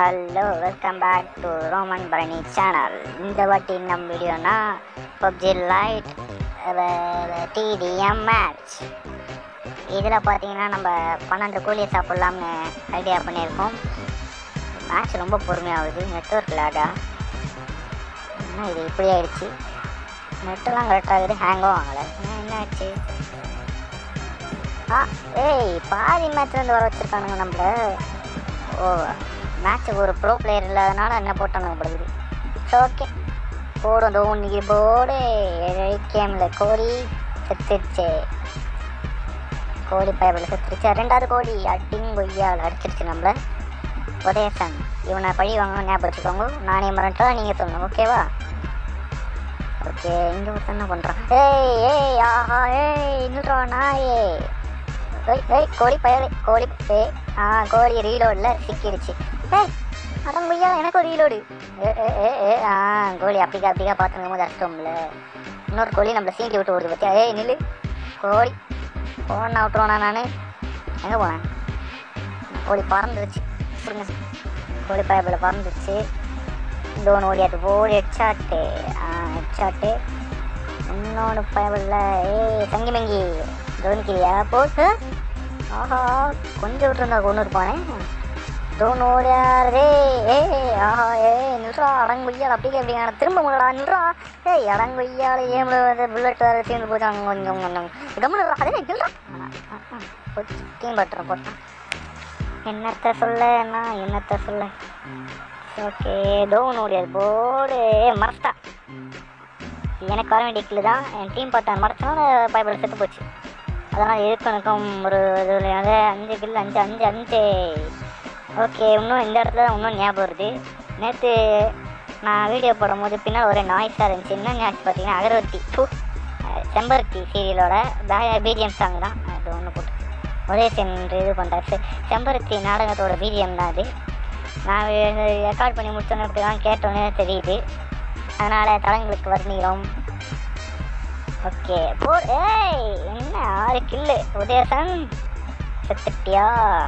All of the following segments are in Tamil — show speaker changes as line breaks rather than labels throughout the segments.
hello welcome back to Roman Bharani channel இந்த வாட்டி நம்ம வீடியோனா பப்ஜி லைட் டிடிஎம் மேட்ச் இதில் பார்த்தீங்கன்னா நம்ம பன்னெண்டு கோழியை சாப்பிட்லாம்னு ஐடியா பண்ணியிருக்கோம் மேட்ச் ரொம்ப பொறுமையாகுது நெட்ஒர்க் லேடா என்ன இது இப்படி ஆயிடுச்சு நெட்டெல்லாம் கரெக்டாக இருக்குது ஹேங்கும் ஆகலை என்ன என்ன ஆச்சு ஆ ஏய் பாதி மேட்ச் வந்து வர வச்சுருக்கானுங்க நம்மள ஓ மேட்ச்சுக்கு ஒரு ப்ரோ பிளேயர் இல்லாதனால என்ன போட்டானுங்க படுகுது ஓகே போடும் தோ இன்னைக்கு போடு கேமில் கோழி செத்துருச்சு கோழி பயபில் செத்துருச்சு ரெண்டாவது கோழி அட்டிங் கொய்யால் அடிச்சிருச்சு நம்மள உதயசன் இவனை பழி வாங்கணும் ஞாபகம் வச்சுக்கோங்க நானே மறந்துட்டா நீங்கள் சொல்லணும் ஓகேவா ஓகே இங்கே ஒருத்தன் என்ன பண்ணுறான் ஏய் ஏய் ஆஹா ஏய் நில்றா நாயே ஏய் ஏய் கோழி பயலே கோழி ஏய் ஆ கோழி ரீலோடில் சிக்கிடுச்சு ஏய் அடங்குய்யா எனக்கு ஒரு ரீலோடு ஏ ஏ ஏ ஏ ஆ கோழி அப்படிக்கா அப்படிக்கா பார்த்துக்கும் போது அஷ்டம்ல இன்னொரு கோழி நம்மளை சீண்டி விட்டு ஓடுது பார்த்தியா ஏய் நில்லு கோழி போனா விட்டுருவானா நான் எங்கே போனேன் கோழி பறந்துருச்சு கொடுங்க கோழி பயப்பில் பறந்துருச்சு இந்த ஒன்று ஓடியாட்டு ஓடி ஹெட்ஷாட்டு ஆ ஹெட்ஷாட்டு இன்னொன்று பயப்பில்ல ஏய் சங்கி மங்கி கவனிக்கிறியா போட்டு ஆஹா கொஞ்சம் விட்டுருந்தா கொண்டு இருப்பானே டோன் ஓடியாரே ஏ ஆஹா ஏ நில்றா அடங்குய்யால் அப்படி எப்படிங்க திரும்ப முடா நில்றா ஏய் அடங்குய்யால் ஏன் வந்து புல்லட் வேறு தீர்ந்து போச்சாங்க கொஞ்சம் கொஞ்சம் கம்முன்னு அதே நில்றா டீம் பட்டுறேன் போட்டான் என்னத்த சொல்ல நான் என்னத்த சொல்ல ஓகே டோன் ஓடியாது போடு மறட்டா எனக்கு வர வேண்டிய கில்லு தான் என் டீம் பார்த்து மறைச்சனால பயப்பட செத்து போச்சு அதனால் எதுக்கு எனக்கும் ஒரு இது அது அஞ்சு கில் அஞ்சு அஞ்சு அஞ்சு ஓகே இன்னும் இந்த இடத்துல தான் இன்னும் ஞாபகம் வருது நேற்று நான் வீடியோ போடும்போது பின்னால் ஒரு நாய்ஸாக இருந்துச்சு என்ன ஞாபகம் பார்த்தீங்கன்னா அகரவத்தி பூ செம்பருத்தி சீரியலோட பிஜிஎம் சாங் தான் அது ஒன்று போட்டு உதயசன் இது பண்ணுறாரு செம்பருத்தி நாடகத்தோட பிஜிஎம் தான் அது நான் ரெக்கார்ட் பண்ணி முடிச்சோன்னே இப்படி தான் கேட்டோன்னே தெரியுது அதனால் தடங்களுக்கு வர்ணிக்கிறோம் ஓகே போ ஏய் என்ன ஆறு கில்லு உதயசன் செத்துட்டியா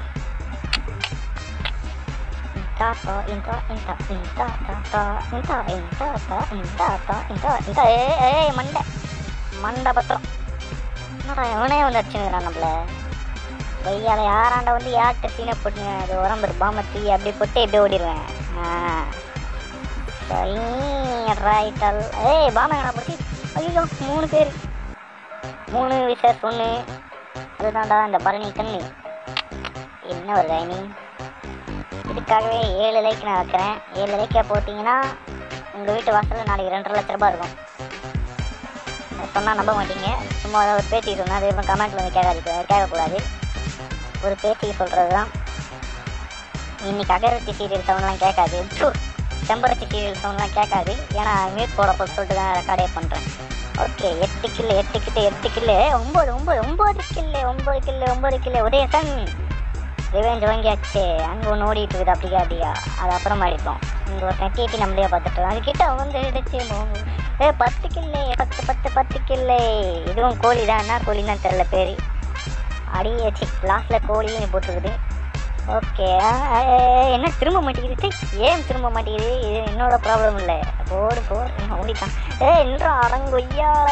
தாத்தா இந்தா இந்தா இந்தா தாத்தா இந்தா இந்தா தா இந்தா தா இந்தா இந்தா ஏ ஏய் மண்டை மண்டை பத்திரம் என்னடா எவனே வந்து அடிச்சுங்கிறான் நம்மள கையால் யாராண்ட வந்து யார்கிட்ட சீனை போட்டுங்க அது உடம்பு பாமத்தி அப்படி போட்டு இப்படி ஓடிடுவேன் ஆ சரி ரைட்டல் ஏய் பாமா என்ன போச்சு ஐயோ மூணு பேர் மூணு விசஸ் ஒன்று அதுதான்டா இந்த பரணி கண்ணு என்ன ஒரு கைனி இதுக்காகவே ஏழு லைக் நான் வைக்கிறேன் ஏழு லைக்கை போட்டிங்கன்னா உங்கள் வீட்டு வாசலில் நாளைக்கு ரெண்டரை லட்ச ரூபாய் இருக்கும் சொன்னால் நம்ப மாட்டீங்க சும்மா ஒரு பேச்சுக்கு சொன்னால் அது கமெண்ட்டில் வந்து கேட்காது கேட்கக்கூடாது ஒரு பேச்சுக்கு சொல்கிறது தான் இன்னைக்கு அகரவத்தி சீரியல் சவுண்ட்லாம் கேட்காது ப்பு, செம்பருத்தி சீரியல் சவுண்ட்லாம் கேட்காது ஏன்னா மியூட் போட போட்டு சொல்லிட்டு தான் ரெக்கார்டே பண்ணுறேன் ஓகே எட்டு கில்லு எட்டு கிட்டு எட்டு கில்லு ஒம்பது ஒம்பது ஒம்பது கில்லு ஒம்பது கில்லு ஒம்பது கில்லு உதயசன் ரிவெஞ்ச் வாங்கியாச்சு அங்கே ஒன்று ஓடிட்டு இருக்குது அப்படியா அப்படியா அது அப்புறமா அடிப்போம் இங்கே ஒரு டிடி நம்மளே பார்த்துட்டு அது கிட்ட வந்து இடிச்சு மோ- ஏ பத்து கில்லே பத்து பத்து பத்து கில்லே இதுவும் கோழி தான் என்ன கோழின்னு தான் தெரில பேர் அடியாச்சு லாஸ்ட்டில் கோழியும் போட்டிருக்குது ஓகே என்ன திரும்ப மாட்டேங்குது சீ, ஏன் திரும்ப மாட்டேங்குது இது என்னோட ப்ராப்ளம் இல்லை போடு போடு என்ன ஓடிட்டான் ஏ இன்றா அடங்கொய்யால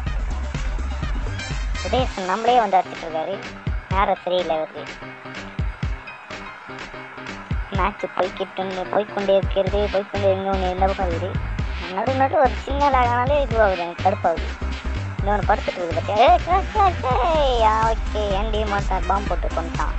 உதயசன் நம்மளே வந்து அடிச்சிட்டு இருக்காரு நேரம் சரியில்லை அவருக்கு மேட்ச் போய்கிட்டு போய்க்கொண்டே இருக்கிறது போய்க்கொண்டே இங்கே ஒன்று இந்த பக்கம் இருக்குது நடு நடு ஒரு சின்ன லாகனாலே இதுவாகுது எனக்கு கடுப்பாகுது இன்னொன்று படுத்துட்டு இருக்குது பார்த்தியா ஏ ஓகே ஏன்டி மாட்டான் பாம்பு போட்டு கொண்டான்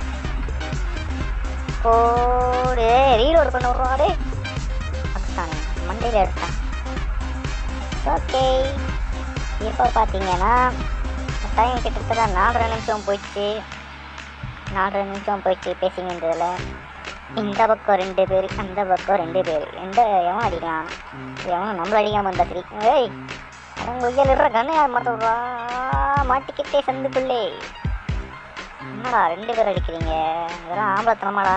போடு ரீலோடு பண்ண விட்றாடே அடிச்சானே மண்டையில் எடுத்தான் ஓகே இப்போ பார்த்தீங்கன்னா டைம் கிட்டத்தட்ட நாலரை நிமிஷம் போயிடுச்சு நாலரை நிமிஷம் போயிடுச்சு பேசிங்கன்றதில் இந்த பக்கம் ரெண்டு பேர் அந்த பக்கம் ரெண்டு பேர் எந்த எவன் அடிக்கலாம் எவன் நம்மள அடிக்காம இருந்தா சரி ஏய் அவங்க உயல் இருக்கிற கண்ணு யார் மாட்ட விட்றா மாட்டிக்கிட்டே சந்து பிள்ளை என்னடா ரெண்டு பேர் அடிக்கிறீங்க இதெல்லாம் ஆம்பளத்தனமாடா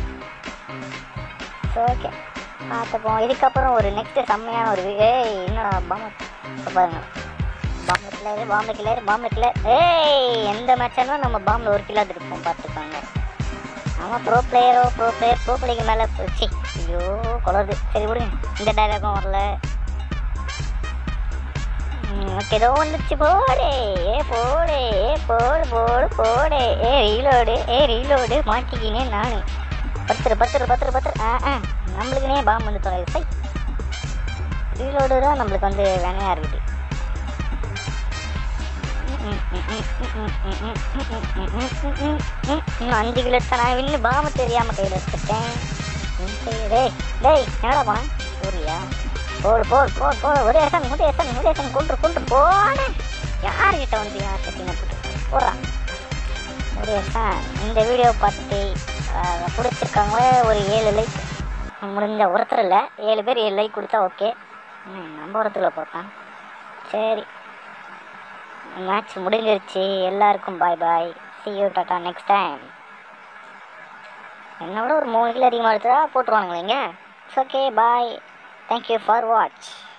ஓகே பார்த்துப்போம் இதுக்கப்புறம் ஒரு நெக்ஸ்ட் செம்மையான ஒரு வி- ஏய் என்னடா பாம்பு இப்போ பாருங்க பாம்பு கிளர் பாம்பு கிளர் பாம்பு கிளர் ஏய் எந்த மேட்சாலும் நம்ம பாம்பில் ஒரு கிலோ இருப்போம் பார்த்துக்கோங்க ஆமாம் ப்ரோ பிளேயரோ ப்ரோ பிளேயர் ப்ரோ பிளேக்கு மேலே சி ஐயோ குளருது சரி விடுங்க இந்த டைலாகும் வரல ஓகே ஏதோ வந்துச்சு போடு ஏ போடு ஏ போடு போடு போடு ஏ ரீலோடு ஏ ரீலோடு மாட்டிக்கினே நான் பத்துரு பத்துரு பத்துரு பத்துரு ஆ ஆ நம்மளுக்குனே பாம்பு வந்து தொலைது சை ரீலோடு தான் நம்மளுக்கு வந்து வேணையாக இருக்குது இன்னும் அஞ்சு கிலோ எடுத்தா நான் இன்னும் பாம்பு தெரியாமல் கையில் எடுத்துட்டேன் டேய் டேய் என்னடா போனேன் சூரியா போடு போடு போடு போடு ஒரே எசன் ஒரே எசன் ஒரே எசன் கொண்டு கொண்டு போனே யார்கிட்ட வந்து யார் கட்டின போட்டு போடுறான் ஒரே எசன் இந்த வீடியோ பார்த்துட்டு அஹ், பிடிச்சிருக்கவங்க ஒரு ஏழு லைக் முடிஞ்ச ஒருத்தர் இல்லை ஏழு பேர் ஏழு லைக் கொடுத்தா ஓகே நம்ம ஒருத்தரில் போட்டான் சரி மேட்ச் முடிஞ்சிருச்சு எல்லாருக்கும் பாய் பாய் see you டாட்டா நெக்ஸ்ட் டைம் என்னை விட ஒரு மூணு கிலோ அதிகமாக எடுத்தா போட்டுருவானுங்களேங்க it's okay bye thank you for watch